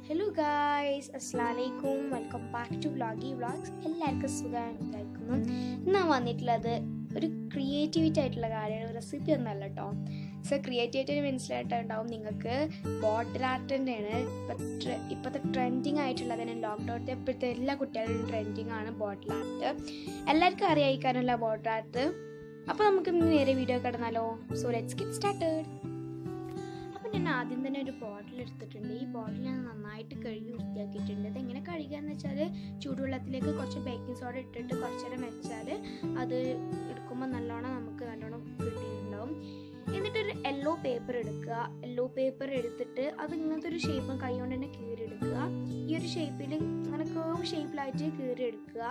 hello guys അസ്ലാമലൈക്കും welcome back to വ്ളോഗി vlogs എല്ലാവർക്കും സുഖമാണ് വിചാരിക്കുന്നു ഇന്ന് ഞാൻ വന്നിട്ടുള്ളത് ഒരു ക്രിയേറ്റിവിറ്റി ആയിട്ടുള്ള കാര്യമാണ് റെസിപ്പി ഒന്നല്ല കേട്ടോ സോ ക്രിയേറ്റിവിറ്റി മനസ്സിലായിട്ടുണ്ടാവും നിങ്ങൾക്ക് ബോട്ടിൽ ആർട്ടിൻ്റെയാണ് ഇപ്പം ഇപ്പോഴത്തെ ട്രെൻഡിങ് ആയിട്ടുള്ളതിന് ലോക്ക്ഡൗണിൻ്റെ ഇപ്പോഴത്തെ എല്ലാ കുട്ടികളുടെയും ട്രെൻഡിങ് ആണ് ബോട്ടിൽ ആർട്ട് എല്ലാവർക്കും അറിയായിക്കാനല്ല ബോട്ടിൽ ആർട്ട് അപ്പോൾ നമുക്ക് ഇന്ന് നേരെ വീഡിയോ കിടന്നാലോ സോ ലെറ്റ്സ് ഗെറ്റ് സ്റ്റാർട്ടഡ് അപ്പം ഞാൻ ആദ്യം തന്നെ ഒരു ബോട്ടിൽ എടുത്തിട്ടുണ്ട് ഈ ബോട്ടിൽ ഞാൻ നന്നായിട്ട് കഴുകി വൃത്തിയാക്കിയിട്ടുണ്ട് ഇത് എങ്ങനെ കഴുകുകയെന്ന് വെച്ചാൽ ചൂടുവെള്ളത്തിലേക്ക് കുറച്ച് ബേക്കിംഗ് സോഡ ഇട്ടിട്ട് കുറച്ച് നേരം വെച്ചാൽ അത് എടുക്കുമ്പോൾ നല്ലോണം നമുക്ക് നല്ലോണം കിട്ടിയിട്ടുണ്ടാവും എന്നിട്ടൊരു യെല്ലോ പേപ്പർ എടുക്കുക യെല്ലോ പേപ്പർ എടുത്തിട്ട് അത് ഇങ്ങനത്തെ ഒരു ഷേപ്പ് കൈ കൊണ്ട് തന്നെ കീറി എടുക്കുക ഈ ഒരു ഷേപ്പിൽ ഇങ്ങനെ കേവ് ഷേപ്പിലായിട്ട് കീറി എടുക്കുക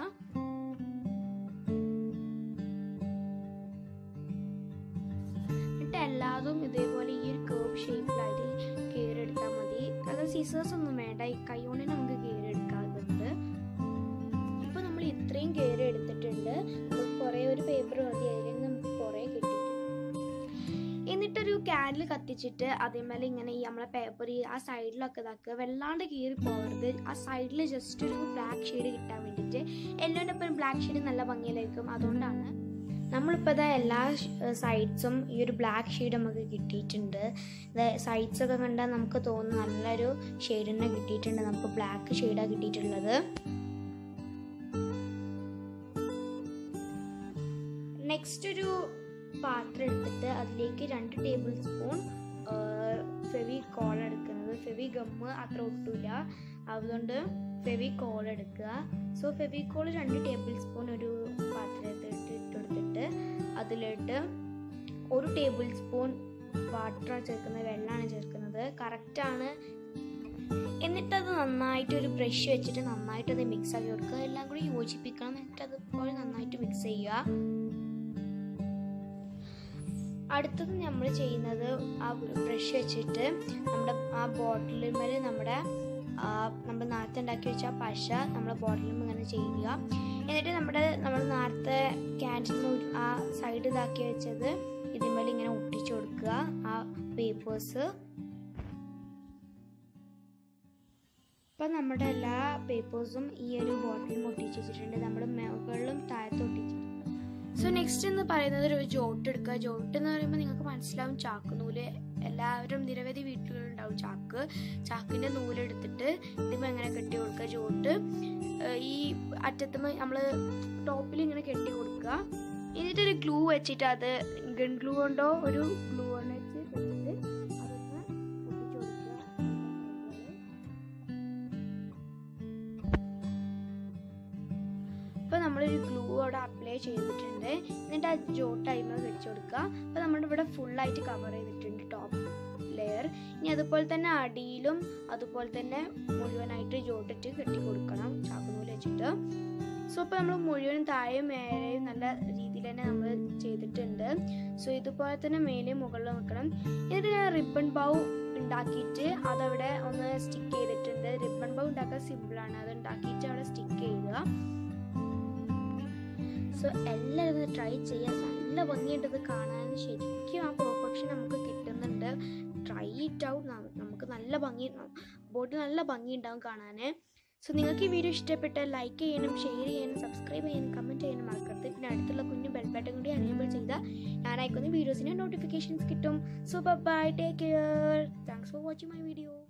എന്നിട്ട് എല്ലാതും ഇതേപോലെ ഈ ഒരു കേവ് ഷേപ്പിലായിട്ട് കീറിയെടുത്താൽ മതി അത് സീസേഴ്സ് ഒന്നും വേണ്ട ഈ കൈ കൊണ്ട് തന്നെ നമുക്ക് കീറിയെടുക്കാറുണ്ട് ഇപ്പൊ നമ്മൾ ഇത്രയും കീറി എടുത്തിട്ടുണ്ട് നമുക്ക് കുറേ ഒരു പേപ്പർ മതി അതിൽ നമുക്ക് കുറേ കിട്ടിയിട്ടുണ്ട് എന്നിട്ടൊരു ക്യാൻഡിൽ കത്തിച്ചിട്ട് അതേമേലെ ഇങ്ങനെ ഈ നമ്മളെ പേപ്പർ ആ സൈഡിലൊക്കെ ഇതാക്കുക വെള്ളാണ്ട് കീറി പോകരുത് ആ സൈഡിൽ ജസ്റ്റ് ഒരു ബ്ലാക്ക് ഷെയ്ഡ് കിട്ടാൻ വേണ്ടിയിട്ട് എല്ലോൻ്റെ ഒപ്പം ബ്ലാക്ക് ഷെയ്ഡ് നല്ല ഭംഗിയിലായിരിക്കും അതുകൊണ്ടാണ് നമ്മളിപ്പോൾ ഇതാ എല്ലാ സൈഡ്സും ഈ ഒരു ബ്ലാക്ക് ഷെയ്ഡ് നമുക്ക് കിട്ടിയിട്ടുണ്ട് സൈഡ്സ് ഒക്കെ കണ്ടാൽ നമുക്ക് തോന്നുന്നു നല്ലൊരു ഷെയ്ഡ് തന്നെ കിട്ടിയിട്ടുണ്ട് നമുക്ക് ബ്ലാക്ക് ഷെയ്ഡാണ് കിട്ടിയിട്ടുള്ളത് നെക്സ്റ്റ് ഒരു പാത്രം എടുത്തിട്ട് അതിലേക്ക് രണ്ട് ടേബിൾ സ്പൂൺ ഫെവി കോൾ എടുക്കുന്നത് ഫെവി ഗമ്മ് അത്ര ഒട്ടില്ല അതുകൊണ്ട് ഫെവി കോൾ എടുക്കുക സോ ഫെവി കോൾ രണ്ട് ടേബിൾ സ്പൂൺ ഒരു പാത്രത്തിൽ ഇട്ടെടുത്തിട്ട് അതിലിട്ട് ഒരു ടേബിൾ സ്പൂൺ വാട്ടറാണ് ചേർക്കുന്നത് വെള്ളമാണ് ചേർക്കുന്നത് കറക്റ്റാണ് എന്നിട്ട് അത് നന്നായിട്ട് ഒരു ബ്രഷ് വെച്ചിട്ട് നന്നായിട്ട് അത് മിക്സ് ആക്കി കൊടുക്കുക എല്ലാം കൂടി യോജിപ്പിക്കണം എന്നിട്ട് അതുപോലെ നന്നായിട്ട് മിക്സ് ചെയ്യുക അടുത്തത് നമ്മൾ ചെയ്യുന്നത് ആ ബ്രഷ് വെച്ചിട്ട് നമ്മുടെ ആ ബോട്ടിലിൽ മേലെ നമ്മുടെ നമ്മൾ നേരത്തെ ഉണ്ടാക്കി വെച്ച ആ പശ നമ്മുടെ ബോട്ടിലും ഇങ്ങനെ ചെയ്യുക എന്നിട്ട് നമ്മുടെ നമ്മൾ നേരത്തെ ക്യാൻറ്റീൻ ആ സൈഡ് ഇതാക്കി വെച്ചത് ഇതിന്മേൽ ഇങ്ങനെ ഒട്ടിച്ചു കൊടുക്കുക ആ പേപ്പേഴ്സ് ഇപ്പം നമ്മുടെ എല്ലാ പേപ്പേഴ്സും ഈ ഒരു ബോട്ടിലും ഒട്ടിച്ച് വെച്ചിട്ടുണ്ട് നമ്മൾ മുകളിലും താഴത്ത് ഒട്ടിച്ചിട്ടുണ്ട് സോ നെക്സ്റ്റ് എന്ന് പറയുന്നത് ഒരു ജോട്ട് എടുക്കുക ജോട്ട് എന്ന് പറയുമ്പോൾ നിങ്ങൾക്ക് മനസ്സിലാവും ചാക്ക് നൂല് എല്ലാവരും നിരവധി വീട്ടുകളുണ്ടാവും ചാക്ക് ചാക്കിൻ്റെ നൂലെടുത്തിട്ട് ഇതിപ്പോൾ എങ്ങനെ കെട്ടി കൊടുക്കുക ജോട്ട് ഈ അറ്റത്ത് നമ്മൾ ടോപ്പിൽ ഇങ്ങനെ കെട്ടി കൊടുക്കുക എന്നിട്ടൊരു ഗ്ലൂ വെച്ചിട്ട് അത് ഗൺ ഗ്ലൂ കൊണ്ടോ ഒരു ഗ്ലൂ കൊണ്ട് വെച്ച് വെച്ചിട്ട് അതൊന്ന് ഒട്ടിച്ചു കൊടുക്കുക ഇപ്പോൾ നമ്മളൊരു ഗ്ലൂ അവിടെ അപ്ലൈ ചെയ്തിട്ടുണ്ട് എന്നിട്ട് ആ ജോട്ട് ടൈമർ വെച്ച് കൊടുക്കുക അപ്പോൾ നമ്മുടെ ഇവിടെ ഫുള്ളായിട്ട് കവർ ചെയ്തിട്ടുണ്ട് ടോപ്പ് ലെയർ ഇനി അതുപോലെ തന്നെ അടിയിലും അതുപോലെ തന്നെ മുഴുവനായിട്ട് ജോട്ടിട്ട് കെട്ടി കൊടുക്കണം ചാക്കുനൂല് വെച്ചിട്ട് സോ ഇപ്പോൾ നമ്മൾ മുഴുവനും താഴെയും മേലെയും നല്ല രീതിയിൽ തന്നെ നമ്മൾ ചെയ്തിട്ടുണ്ട് സോ ഇതുപോലെ തന്നെ മേലെയും മുകളിലും വെക്കണം എന്നിട്ട് ഞാൻ റിബൺ ബൗ ഉണ്ടാക്കിയിട്ട് അതവിടെ ഒന്ന് സ്റ്റിക്ക് ചെയ്തിട്ടുണ്ട് റിബൺ ബൗ ഉണ്ടാക്കാൻ സിമ്പിളാണ് അത് ഉണ്ടാക്കിയിട്ട് അവിടെ സ്റ്റിക്ക് ചെയ്യുക സോ എല്ലാവരും ട്രൈ ചെയ്യാൻ നല്ല ഭംഗിയുണ്ട് ഇത് കാണാൻ ശരിക്കും ആ പെർഫെക്ഷൻ നമുക്ക് കിട്ടുന്നുണ്ട് ട്രൈ ഇറ്റ് ഔട്ട് നമുക്ക് നല്ല ഭംഗി ബോട്ടിൽ നല്ല ഭംഗി ഉണ്ടാവും കാണാൻ സോ നിങ്ങൾക്ക് ഈ വീഡിയോ ഇഷ്ടപ്പെട്ടാൽ ലൈക്ക് ചെയ്യണം ഷെയർ ചെയ്യാനും സബ്സ്ക്രൈബ് ചെയ്യാനും കമൻറ്റ് ചെയ്യാനും മറക്കരുത് പിന്നെ അടുത്തുള്ള കുഞ്ഞു ബെൽ ബട്ടൺ കൂടി അനേബിൾ ചെയ്താൽ ഞാൻ അയക്കുന്ന വീഡിയോസിന് നോട്ടിഫിക്കേഷൻസ് കിട്ടും so bye take care thanks for watching my video